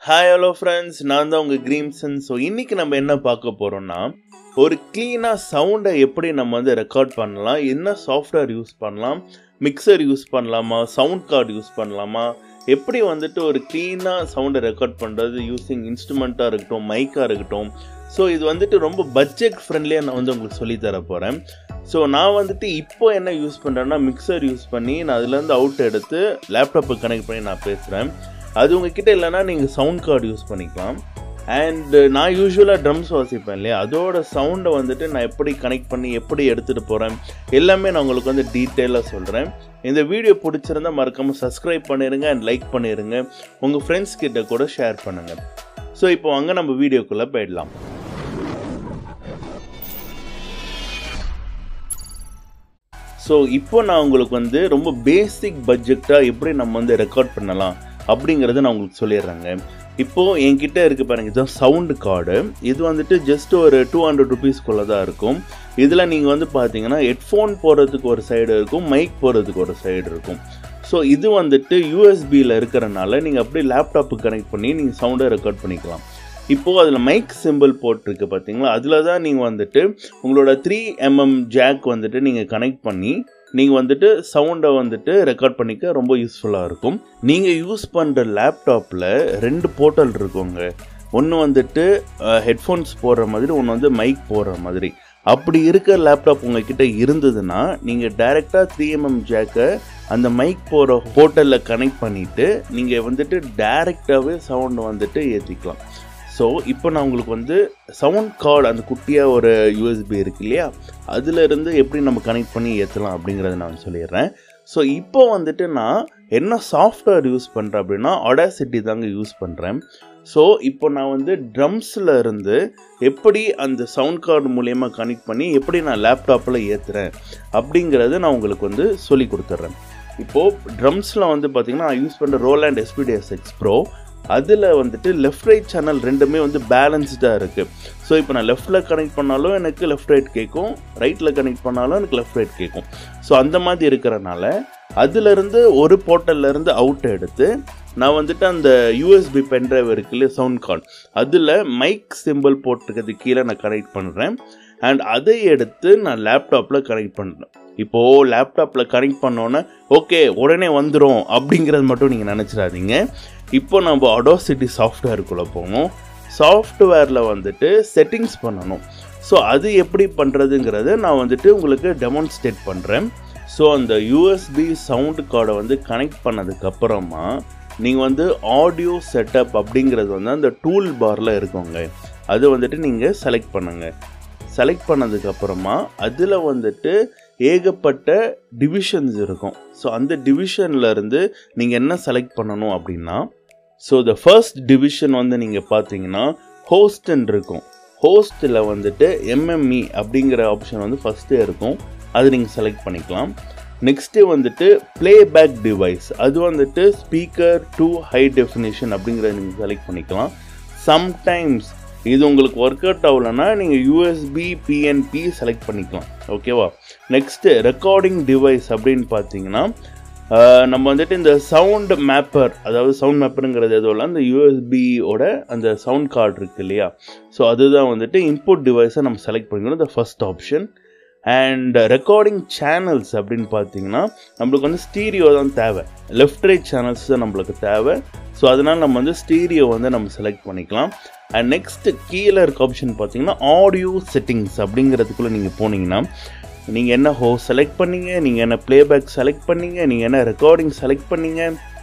hi hello friends நான் தான் உங்கள் கிரீம்சன் ஸோ இன்றைக்கி நம்ம என்ன பார்க்க போகிறோம்னா ஒரு க்ளீனாக சவுண்டை எப்படி நம்ம வந்து ரெக்கார்ட் பண்ணலாம் என்ன சாஃப்ட்வேர் யூஸ் பண்ணலாம் மிக்சர் யூஸ் பண்ணலாமா சவுண்ட் கார்டு யூஸ் பண்ணலாமா எப்படி வந்துட்டு ஒரு க்ளீனாக சவுண்டை ரெக்கார்ட் பண்ணுறது யூஸிங் இன்ஸ்ட்ருமெண்ட்டாக இருக்கட்டும் மைக்காக இருக்கட்டும் ஸோ இது வந்துட்டு ரொம்ப பட்ஜெட் ஃப்ரெண்ட்லியாக நான் வந்து உங்களுக்கு சொல்லித் தர போகிறேன் ஸோ நான் வந்துட்டு இப்போ என்ன யூஸ் பண்ணுறேன்னா மிக்சர் யூஸ் பண்ணி நான் அதுலேருந்து அவுட் எடுத்து லேப்டாப்புக்கு கனெக்ட் பண்ணி நான் பேசுகிறேன் அது உங்ககிட்ட இல்லைன்னா நீங்கள் சவுண்ட் கார்டு யூஸ் பண்ணிக்கலாம் அண்ட் நான் யூஸ்வலாக ட்ரம்ஸ் வாசிப்பேன் இல்லையா அதோட சவுண்டை வந்துட்டு நான் எப்படி கனெக்ட் பண்ணி எப்படி எடுத்துகிட்டு போகிறேன் எல்லாமே நான் உங்களுக்கு வந்து டீட்டெயிலாக சொல்கிறேன் இந்த வீடியோ பிடிச்சிருந்தா மறக்காமல் சப்ஸ்கிரைப் பண்ணிடுங்க அண்ட் லைக் பண்ணிடுங்க உங்கள் ஃப்ரெண்ட்ஸ் கிட்ட கூட ஷேர் பண்ணுங்கள் ஸோ இப்போ வாங்க நம்ம வீடியோக்குள்ளே போயிடலாம் ஸோ இப்போ நான் உங்களுக்கு வந்து ரொம்ப பேசிக் பட்ஜெட்டாக எப்படி நம்ம வந்து ரெக்கார்ட் பண்ணலாம் அப்படிங்கிறத நான் உங்களுக்கு சொல்லிடுறேங்க இப்போது என்கிட்ட இருக்குது பாருங்க இதுதான் சவுண்டு கார்டு இது வந்துட்டு ஜஸ்ட் ஒரு டூ ஹண்ட்ரட் ருபீஸ்க்குள்ளே தான் இருக்கும் இதில் நீங்கள் வந்து பார்த்தீங்கன்னா ஹெட்ஃபோன் போடுறதுக்கு ஒரு சைடு இருக்கும் மைக் போடுறதுக்கு ஒரு சைடு இருக்கும் ஸோ இது வந்துட்டு யூஎஸ்பியில் இருக்கிறனால நீங்கள் அப்படியே லேப்டாப்புக்கு கனெக்ட் பண்ணி நீங்கள் சவுண்டை ரெக்கார்ட் பண்ணிக்கலாம் இப்போது அதில் மைக் சிம்பிள் போட்டிருக்கு பார்த்தீங்களா அதில் தான் நீங்கள் வந்துட்டு உங்களோட த்ரீ எம்எம் ஜாக் வந்துட்டு நீங்கள் கனெக்ட் பண்ணி நீங்கள் வந்துட்டு சவுண்டை வந்துட்டு ரெக்கார்ட் பண்ணிக்க ரொம்ப யூஸ்ஃபுல்லாக இருக்கும் நீங்கள் யூஸ் பண்ணுற லேப்டாப்பில் ரெண்டு போர்ட்டல் இருக்குங்க ஒன்று வந்துட்டு ஹெட்ஃபோன்ஸ் போடுற மாதிரி ஒன்று வந்து மைக் போடுற மாதிரி அப்படி இருக்கிற லேப்டாப் உங்ககிட்ட இருந்ததுன்னா நீங்கள் டைரெக்டாக த்ரீ எம்எம் ஜாக்கை அந்த மைக் போகிற போர்ட்டலில் கனெக்ட் பண்ணிவிட்டு நீங்கள் வந்துட்டு டைரெக்டாகவே சவுண்டை வந்துட்டு ஏற்றிக்கலாம் ஸோ இப்போ நான் உங்களுக்கு வந்து சவுண்ட் கார்டு அந்த குட்டியாக ஒரு யூஎஸ்பி இருக்கு இல்லையா அதிலிருந்து எப்படி நம்ம கனெக்ட் பண்ணி ஏற்றலாம் அப்படிங்கிறத நான் சொல்லிடுறேன் ஸோ இப்போ வந்துட்டு நான் என்ன சாஃப்ட்வேர் யூஸ் பண்ணுறேன் அப்படின்னா ஒடாசிட்டி தாங்க யூஸ் பண்ணுறேன் ஸோ இப்போ நான் வந்து ட்ரம்ஸில் இருந்து எப்படி அந்த சவுண்ட் கார்டு மூலயமா கனெக்ட் பண்ணி எப்படி நான் லேப்டாப்பில் ஏற்றுறேன் அப்படிங்கிறத நான் உங்களுக்கு வந்து சொல்லி கொடுத்துட்றேன் இப்போது ட்ரம்ஸில் வந்து பார்த்திங்கன்னா நான் யூஸ் பண்ணுற ரோலாண்ட் எஸ்பிடிஎஸ் எக்ஸ் ப்ரோ அதில் வந்துட்டு லெஃப்ட் ரைட் சேனல் ரெண்டுமே வந்து பேலன்ஸ்டாக இருக்குது ஸோ இப்போ நான் லெஃப்ட்டில் கனெக்ட் பண்ணாலும் எனக்கு லெஃப்ட் ரைட் கேட்கும் ரைட்டில் கனெக்ட் பண்ணாலும் எனக்கு லெஃப்ட் ரைட் கேட்கும் ஸோ அந்த மாதிரி இருக்கிறனால அதுலேருந்து ஒரு போர்ட்டல்லேருந்து அவுட் எடுத்து நான் வந்துட்டு அந்த யூஎஸ்பி பென்ட்ரைவ் இருக்கு இல்லையா சவுண்ட் கார்டு அதில் மைக் சிம்பிள் போட்டிருக்கிறது கீழே நான் கனெக்ட் பண்ணுறேன் அண்ட் அதை எடுத்து நான் லேப்டாப்பில் கனெக்ட் பண்ணுறேன் இப்போது லேப்டாப்பில் கனெக்ட் பண்ணோன்னே ஓகே உடனே வந்துடும் அப்படிங்கிறது மட்டும் நீங்கள் நினச்சிடாதீங்க இப்போ நம்ம அடோசிட்டி சாஃப்ட்வேருக்குள்ளே போகணும் சாஃப்ட்வேரில் வந்துட்டு செட்டிங்ஸ் பண்ணணும் ஸோ அது எப்படி பண்ணுறதுங்கிறத நான் வந்துட்டு உங்களுக்கு டெமான்ஸ்ட்ரேட் பண்ணுறேன் ஸோ அந்த யூஎஸ்பி சவுண்டு கார்டை வந்து கனெக்ட் பண்ணதுக்கப்புறமா நீங்கள் வந்து ஆடியோ செட்டப் அப்படிங்கிறது வந்து அந்த டூல் பாரில் இருக்குங்க அது வந்துட்டு நீங்கள் செலக்ட் பண்ணுங்கள் செலக்ட் பண்ணதுக்கப்புறமா அதில் வந்துட்டு ஏகப்பட்ட டிவிஷன்ஸ் இருக்கும் ஸோ அந்த டிவிஷன்லேருந்து நீங்கள் என்ன செலக்ட் பண்ணணும் அப்படின்னா ஸோ த ஃபர்ஸ்ட் டிவிஷன் வந்து நீங்கள் பார்த்தீங்கன்னா ஹோஸ்ட்ன்னு இருக்கும் ஹோஸ்ட்டில் வந்துட்டு எம்எம்இ அப்படிங்கிற ஆப்ஷன் வந்து ஃபஸ்ட்டே இருக்கும் அது நீங்கள் செலக்ட் பண்ணிக்கலாம் நெக்ஸ்ட்டு வந்துட்டு ப்ளேபேக் டிவைஸ் அது வந்துட்டு ஸ்பீக்கர் டு ஹை டெஃபினேஷன் அப்படிங்கிறத நீங்கள் செலக்ட் பண்ணிக்கலாம் சம்டைம்ஸ் இது உங்களுக்கு ஒர்க் அவுட் ஆகலைன்னா நீங்கள் யூஎஸ்பி பிஎன்பி செலக்ட் பண்ணிக்கலாம் ஓகேவா நெக்ஸ்ட்டு ரெக்கார்டிங் டிவைஸ் அப்படின்னு பார்த்தீங்கன்னா நம்ம வந்துட்டு இந்த சவுண்ட் மேப்பர் அதாவது சவுண்ட் மேப்பருங்கிறது எதுவும் இல்லை அந்த யூஎஸ்பியோட அந்த சவுண்ட் கார்டு இருக்கு இல்லையா ஸோ அதுதான் வந்துட்டு இன்புட் டிவைஸை நம்ம செலக்ட் பண்ணிக்கணும் இந்த first option and recording channels அப்படின்னு பார்த்தீங்கன்னா நம்மளுக்கு வந்து ஸ்டீரியோ தான் தேவை லெஃப்ட் ரைட் சேனல்ஸ் தான் நம்மளுக்கு தேவை ஸோ அதனால் நம்ம வந்து ஸ்டீரியோ வந்து நம்ம செலக்ட் பண்ணிக்கலாம் அண்ட் நெக்ஸ்ட் கீழே இருக்க ஆப்ஷன் பார்த்தீங்கன்னா ஆடியோ செட்டிங்ஸ் அப்படிங்கிறதுக்குள்ளே நீங்கள் போனீங்கன்னா நீங்கள் என்ன ஹோ செலக்ட் பண்ணீங்க நீங்கள் என்ன ப்ளேபேக் செலக்ட் பண்ணீங்க நீங்கள் என்ன ரெக்கார்டிங் செலக்ட் பண்ணீங்க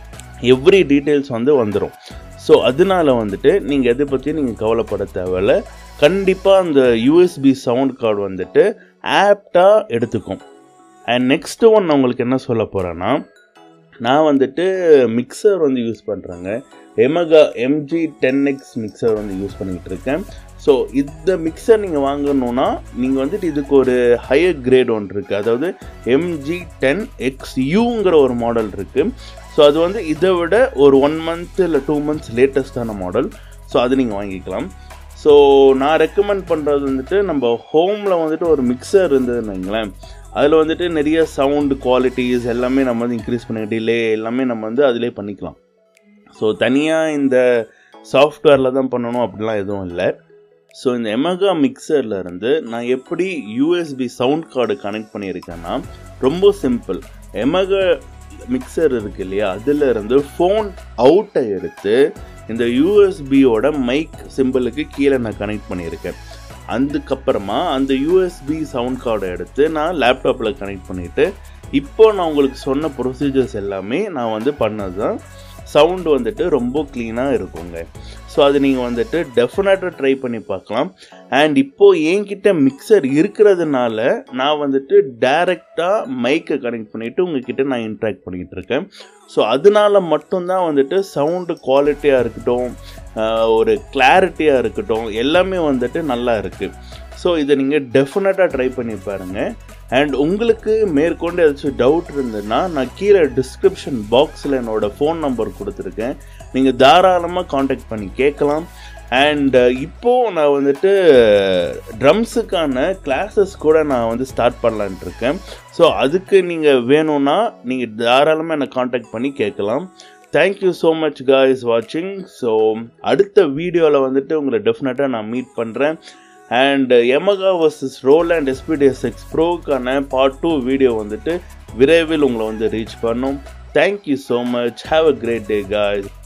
எவ்ரி டீட்டெயில்ஸ் வந்து வந்துடும் ஸோ அதனால வந்துட்டு நீங்கள் எதை பற்றியும் நீங்கள் கவலைப்பட தேவையில்ல கண்டிப்பாக அந்த யூஎஸ்பி சவுண்ட் கார்டு வந்துட்டு ஆப்டாக எடுத்துக்கும் அண்ட் நெக்ஸ்ட் ஒன் நான் உங்களுக்கு என்ன சொல்ல போகிறேன்னா நான் வந்துட்டு மிக்சர் வந்து யூஸ் பண்ணுறேங்க Yamaha MG ten X mixer வந்து யூஸ் பண்ணிக்கிட்டு இருக்கேன் ஸோ இந்த மிக்சர் நீங்கள் வாங்கணுன்னா நீங்கள் வந்துட்டு இதுக்கு ஒரு ஹையர் கிரேட் ஒன்று இருக்குது அதாவது எம்ஜி டென் எக்ஸ் யூங்கிற ஒரு மாடல் இருக்குது ஸோ அது வந்து இதை விட ஒரு ஒன் மந்த் இல்லை டூ மந்த்ஸ் லேட்டஸ்டான மாடல் ஸோ அது நீங்கள் வாங்கிக்கலாம் ஸோ நான் ரெக்கமெண்ட் பண்ணுறது வந்துட்டு நம்ம ஹோமில் வந்துட்டு ஒரு மிக்சர் இருந்ததுன்னு வைங்களேன் அதில் வந்துட்டு நிறைய சவுண்டு குவாலிட்டிஸ் எல்லாமே நம்ம வந்து இன்க்ரீஸ் பண்ணி டிலே எல்லாமே நம்ம வந்து அதிலே பண்ணிக்கலாம் ஸோ தனியாக இந்த சாஃப்ட்வேரில் தான் பண்ணணும் அப்படிலாம் எதுவும் இல்லை ஸோ இந்த எமகா மிக்சரில் இருந்து நான் எப்படி யூஎஸ்பி சவுண்ட் கார்டு கனெக்ட் பண்ணியிருக்கேன்னா ரொம்ப சிம்பிள் எமகா மிக்சர் இருக்கு இல்லையா அதில் இருந்து ஃபோன் அவுட்டை எடுத்து இந்த யூஎஸ்பியோட மைக் சிம்பிளுக்கு கீழே நான் கனெக்ட் பண்ணியிருக்கேன் அதுக்கப்புறமா அந்த யூஎஸ்பி சவுண்ட் கார்டை எடுத்து நான் லேப்டாப்பில் கனெக்ட் பண்ணிவிட்டு இப்போ நான் உங்களுக்கு சொன்ன ப்ரொசீஜர்ஸ் எல்லாமே நான் வந்து பண்ணது தான் சவுண்டு வந்துட்டு ரொம்ப க்ளீனாக இருக்குங்க ஸோ அது நீங்கள் வந்துட்டு டெஃபினட்டாக ட்ரை பண்ணி பார்க்கலாம் அண்ட் இப்போது என்கிட்ட மிக்சர் இருக்கிறதுனால நான் வந்துட்டு டைரெக்டாக மைக்கை கனெக்ட் பண்ணிவிட்டு உங்ககிட்ட நான் இன்ட்ராக்ட் பண்ணிகிட்டு இருக்கேன் ஸோ அதனால மட்டும்தான் வந்துட்டு சவுண்டு குவாலிட்டியாக இருக்கட்டும் ஒரு கிளாரிட்டியாக இருக்கட்டும் எல்லாமே வந்துட்டு நல்லா இருக்குது ஸோ இதை நீங்கள் டெஃபினட்டாக ட்ரை பண்ணி பாருங்கள் அண்ட் உங்களுக்கு மேற்கொண்டு ஏதாச்சும் டவுட் இருந்ததுன்னா நான் கீழே டிஸ்கிரிப்ஷன் பாக்ஸில் என்னோடய ஃபோன் நம்பர் கொடுத்துருக்கேன் நீங்கள் தாராளமாக காண்டாக்ட் பண்ணி கேட்கலாம் அண்ட் இப்போது நான் வந்துட்டு ட்ரம்ஸுக்கான கிளாஸஸ் கூட நான் வந்து ஸ்டார்ட் பண்ணலான்ட்டு இருக்கேன் ஸோ அதுக்கு நீங்கள் வேணும்னா நீங்கள் தாராளமாக என்னை காண்டாக்ட் பண்ணி கேட்கலாம் தேங்க்யூ ஸோ மச் காய்ஸ் வாட்சிங் ஸோ அடுத்த வீடியோவில் வந்துட்டு உங்களை டெஃபினட்டாக நான் மீட் பண்ணுறேன் அண்ட் எமகா வர்சஸ் ரோல் அண்ட் எஸ்பிடிஎஸ் எக்ஸ் ப்ரோக்கான பார்ட் டூ வீடியோ வந்துட்டு விரைவில் உங்களை வந்து ரீச் பண்ணும் thank you so much have a great day guys